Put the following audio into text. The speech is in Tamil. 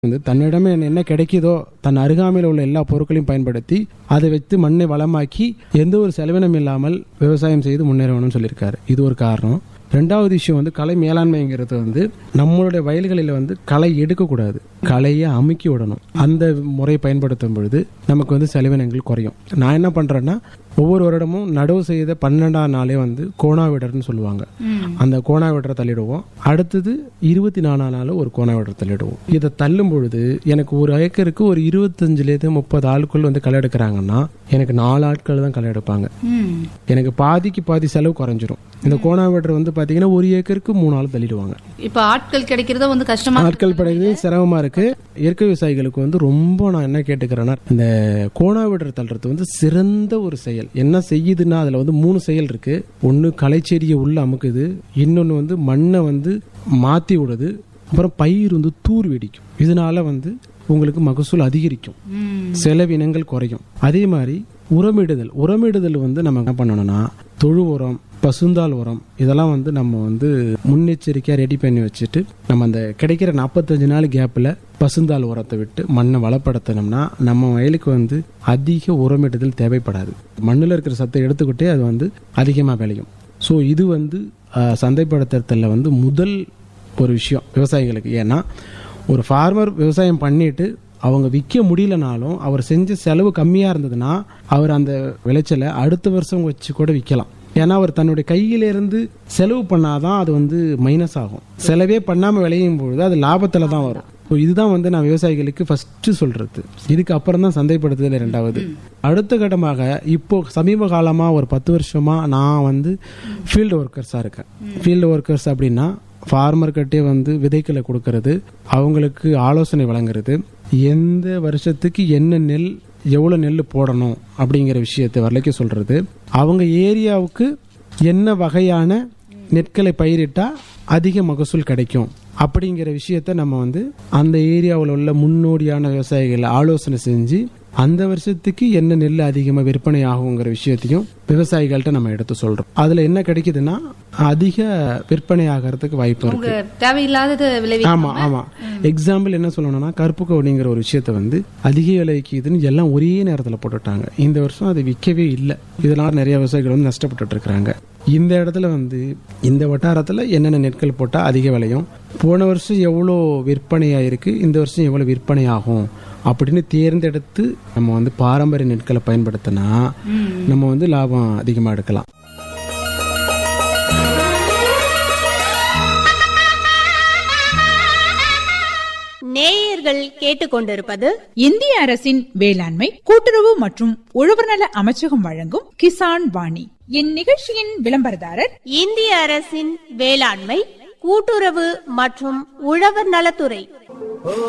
வந்து தன்னிடமே என்ன கிடைக்குதோ தன் அருகாமையில் உள்ள எல்லா பொருட்களையும் பயன்படுத்தி அதை வைத்து மண்ணை வளமாக்கி எந்த ஒரு செலவினம் இல்லாமல் விவசாயம் செய்து முன்னேறணும்னு சொல்லியிருக்காரு இது ஒரு காரணம் ரெண்டாவது விஷயம் வந்து கலை மேலாண்மைங்கிறது வந்து நம்மளுடைய வயல்களில் வந்து களை எடுக்கக்கூடாது களையை அமுக்கி விடணும் அந்த முறை பயன்படுத்தும் பொழுது நமக்கு வந்து செலவினங்கள் குறையும் நான் என்ன பண்றேன்னா ஒவ்வொரு வருடமும் நடவு செய்த பன்னெண்டாம் நாளே வந்து கோணாவிடர்னு சொல்லுவாங்க அந்த கோணாவிடரை தள்ளிடுவோம் அடுத்தது இருபத்தி நாலாம் நாள் ஒரு கோணாவிடரை தள்ளிடுவோம் இதை தள்ளும் பொழுது எனக்கு ஒரு ஏக்கருக்கு ஒரு இருபத்தஞ்சுலேருந்து முப்பது ஆட்கள் வந்து களை எடுக்கிறாங்கன்னா எனக்கு நாலு ஆட்கள் தான் களை எடுப்பாங்க ம். எனக்கு பாதிக்கு பாதி செலவு குறைஞ்சிரும் இந்த கோணாவிடர் வந்து பாத்தீங்கன்னா ஒரு ஏக்கருக்கு மூணு ஆள் தள்ளிடுவாங்க இப்ப ஆட்கள் கிடைக்கிறத வந்து கஷ்டமா ஆட்கள் படைக்கிறது சிரமமா இருக்கு இயற்கை விவசாயிகளுக்கு வந்து ரொம்ப நான் என்ன கேட்டுக்கிறேன்னா இந்த கோணாவிடர் தள்ளுறது வந்து சிறந்த ஒரு செயல் என்ன செய்யுதுன்னா அதுல வந்து மூணு செயல் இருக்கு ஒன்னு களைச்செடியை உள்ள அமுக்குது இன்னொன்னு வந்து மண்ணை வந்து மாத்தி விடுது அப்புறம் பயிர் வந்து தூர் வெடிக்கும் இதனால வந்து உங்களுக்கு மகசூல் அதிகரிக்கும் ம். செலவினங்கள் குறையும் அதே மாதிரி உரமிடுதல் உரமிடுதல் வந்து நம்ம என்ன பண்ணணும்னா தொழு உரம் பசுந்தாள் உரம் இதெல்லாம் வந்து நம்ம வந்து முன்னெச்சரிக்கையாக ரெடி பண்ணி வச்சுட்டு நம்ம அந்த கிடைக்கிற நாற்பத்தஞ்சு நாள் கேப்பில் பசுந்தாள் உரத்தை விட்டு மண்ணை வளப்படுத்தினோம்னா நம்ம வயலுக்கு வந்து அதிக உரமிடுதல் தேவைப்படாது மண்ணில் இருக்கிற சத்தை எடுத்துக்கிட்டே அது வந்து அதிகமாக விளையும் ஸோ இது வந்து அஹ், சந்தைப்படுத்துறதுல வந்து முதல் ஒரு விஷயம் விவசாயிகளுக்கு ஏன்னா ஒரு ஃபார்மர் விவசாயம் பண்ணிட்டு அவங்க விற்க முடியலனாலும் அவர் செஞ்ச செலவு கம்மியாக இருந்ததுன்னா அவர் அந்த விளைச்சலை அடுத்த வருஷம் வச்சு கூட விற்கலாம் ஏன்னா அவர் தன்னுடைய கையிலிருந்து செலவு பண்ணாதான் அது வந்து மைனஸ் ஆகும் செலவே பண்ணாமல் விளையும் பொழுது அது லாபத்தில் தான் வரும் ஸோ இதுதான் வந்து நான் விவசாயிகளுக்கு ஃபர்ஸ்ட் சொல்றது இதுக்கு அப்புறம் தான் சந்தைப்படுத்துதல் ரெண்டாவது அடுத்த கட்டமாக இப்போ சமீப காலமா ஒரு பத்து வருஷமா நான் வந்து ஃபீல்டு ஒர்க்கர்ஸாக இருக்கேன் ஃபீல்டு ஒர்க்கர்ஸ் அப்படின்னா ஃபார்மர்கிட்டே வந்து விதைகளை கொடுக்கறது அவங்களுக்கு ஆலோசனை வழங்குறது எந்த வருஷத்துக்கு என்ன நெல் எவ்வளோ நெல் போடணும் அப்படிங்கிற விஷயத்தை வரலைக்கு சொல்றது அவங்க ஏரியாவுக்கு என்ன வகையான நெற்களை பயிரிட்டா அதிக மகசூல் கிடைக்கும் அப்படிங்கிற விஷயத்த நம்ம வந்து அந்த ஏரியாவில் உள்ள முன்னோடியான விவசாயிகளை ஆலோசனை செஞ்சு அந்த வருஷத்துக்கு என்ன நெல் அதிகமாக விற்பனை ஆகுங்கிற விஷயத்தையும் விவசாயிகள்கிட்ட நம்ம எடுத்து சொல்றோம் அதுல என்ன கிடைக்குதுன்னா அதிக விற்பனை ஆகிறதுக்கு வாய்ப்பு இருக்கு உங்க தேவையில்லாதது விளைவி ஆமா ஆமா எக்ஸாம்பிள் என்ன சொல்லணும்னா கருப்பு கவுனிங்கிற ஒரு விஷயத்த வந்து அதிக விலைக்குதுன்னு எல்லாம் ஒரே நேரத்துல போட்டுட்டாங்க இந்த வருஷம் அது விற்கவே இல்லை இதனால நிறைய விவசாயிகள் வந்து நஷ்டப்பட்டுட்டு இருக்கிறாங்க இந்த இடத்துல வந்து இந்த வட்டாரத்துல என்னென்ன நெற்கள் போட்டா அதிக விலையும் போன வருஷம் எவ்வளோ விற்பனை ஆயிருக்கு இந்த வருஷம் எவ்வளோ விற்பனை ஆகும் அப்படின்னு தேர்ந்தெடுத்து நம்ம வந்து பாரம்பரிய நெற்களை பயன்படுத்தினா நம்ம வந்து லாபம் அதிகமாக எடுக்கலாம் நேயர்கள் கேட்டுக்கொண்டிருப்பது இந்திய அரசின் வேளாண்மை கூட்டுறவு மற்றும் உழவர்நல அமைச்சகம் வழங்கும் கிசான் வாணி இந்நிகழ்ச்சியின் விளம்பரதாரர் இந்திய அரசின் வேளாண்மை கூட்டுறவு மற்றும் உழவர் நலத்துறை